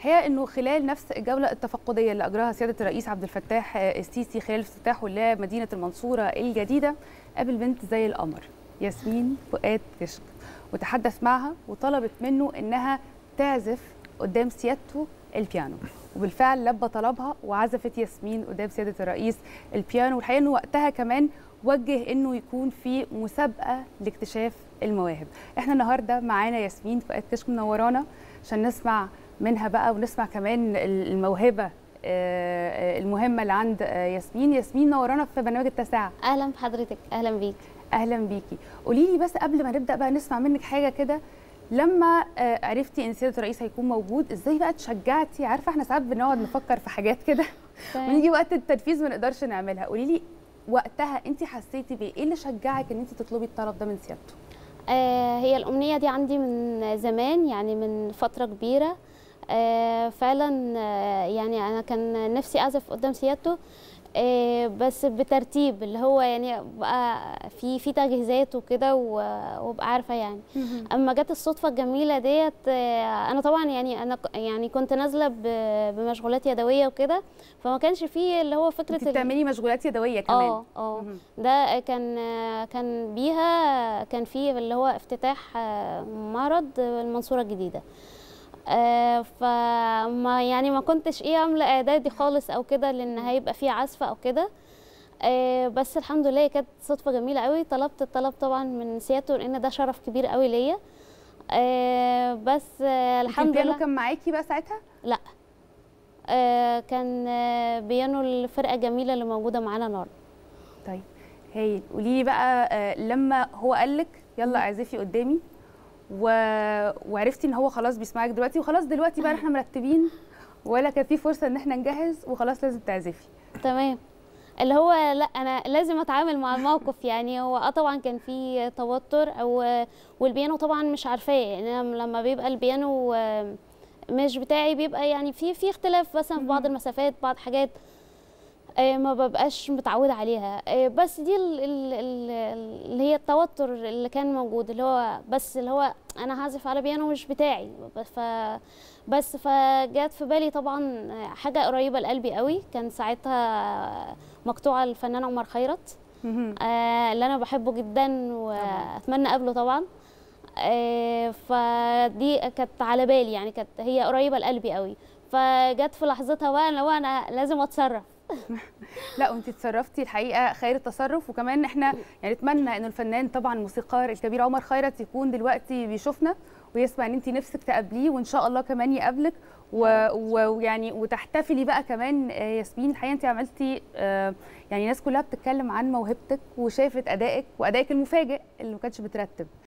الحقيقه انه خلال نفس الجوله التفقديه اللي اجراها سياده الرئيس عبد الفتاح السيسي خلال افتتاحه لمدينه المنصوره الجديده قابل بنت زي القمر ياسمين فؤاد كشك وتحدث معها وطلبت منه انها تعزف قدام سيادته البيانو وبالفعل لبى طلبها وعزفت ياسمين قدام سياده الرئيس البيانو والحقيقه انه وقتها كمان وجه انه يكون في مسابقه لاكتشاف المواهب احنا النهارده معانا ياسمين فؤاد كشك منورانا عشان نسمع منها بقى ونسمع كمان الموهبه المهمه اللي عند ياسمين ياسمين نورانا في برنامج التاسعه اهلا بحضرتك اهلا بيك اهلا بيكي قولي لي بس قبل ما نبدا بقى نسمع منك حاجه كده لما عرفتي ان سياده الرئيس هيكون موجود ازاي بقى اتشجعتي عارفه احنا ساعات بنقعد نفكر في حاجات كده ونيجي وقت التنفيذ ما نقدرش نعملها قولي لي وقتها انت حسيتي بايه ايه اللي شجعك ان انت تطلبي الطلب ده من سيادته آه هي الامنيه دي عندي من زمان يعني من فتره كبيره آه فعلا آه يعني انا كان نفسي اعزف قدام سيادته آه بس بترتيب اللي هو يعني بقى في في تجهيزات وكده وابقى عارفه يعني اما جت الصدفه الجميله ديت آه انا طبعا يعني انا يعني كنت نازله بمشغولات يدويه وكده فما كانش فيه اللي هو فكره انت بتعملي مشغولات يدويه كمان اه اه ده كان كان بيها كان فيه اللي هو افتتاح معرض المنصوره الجديده آه فما يعني ما كنتش ايه عامله اعدادي خالص او كده لان هيبقى فيه عزف او كده آه بس الحمد لله كانت صدفه جميله قوي طلبت الطلب طبعا من سيادته لان ده شرف كبير قوي ليا آه بس آه الحمد لله كان معاكي بقى ساعتها لا آه كان آه بيانو الفرقه الجميله اللي موجوده معانا النهارده طيب هايل قولي لي بقى آه لما هو قال لك يلا اعزفي قدامي و... وعرفتي ان هو خلاص بيسمعك دلوقتي وخلاص دلوقتي بقى احنا مرتبين ولا كان في فرصه ان احنا نجهز وخلاص لازم تعزفي تمام اللي هو لا انا لازم اتعامل مع الموقف يعني هو اه طبعا كان في توتر او والبيانو طبعا مش عارفاه يعني لما بيبقى البيانو مش بتاعي بيبقى يعني في في اختلاف مثلا في بعض المسافات بعض حاجات ما ببقاش متعوده عليها بس دي اللي هي التوتر اللي كان موجود اللي هو بس اللي هو انا هعزف على بيانو مش بتاعي ف بس فجات في بالي طبعا حاجه قريبه لقلبي قوي كان ساعتها مقطوعه الفنان عمر خيرت اللي انا بحبه جدا واتمنى اقابله طبعا فدي كانت على بالي يعني كانت هي قريبه لقلبي قوي فجت في لحظتها بقى لو انا لازم اتصرف لا وانت اتصرفتي الحقيقه خير التصرف وكمان احنا يعني نتمنى انه الفنان طبعا الموسيقار الكبير عمر خيرت يكون دلوقتي بيشوفنا ويسمع ان انت نفسك تقابليه وان شاء الله كمان يقابلك ويعني وتحتفلي بقى كمان ياسمين الحقيقه انت عملتي يعني الناس كلها بتتكلم عن موهبتك وشافت ادائك وادائك المفاجئ اللي ما كانش بترتب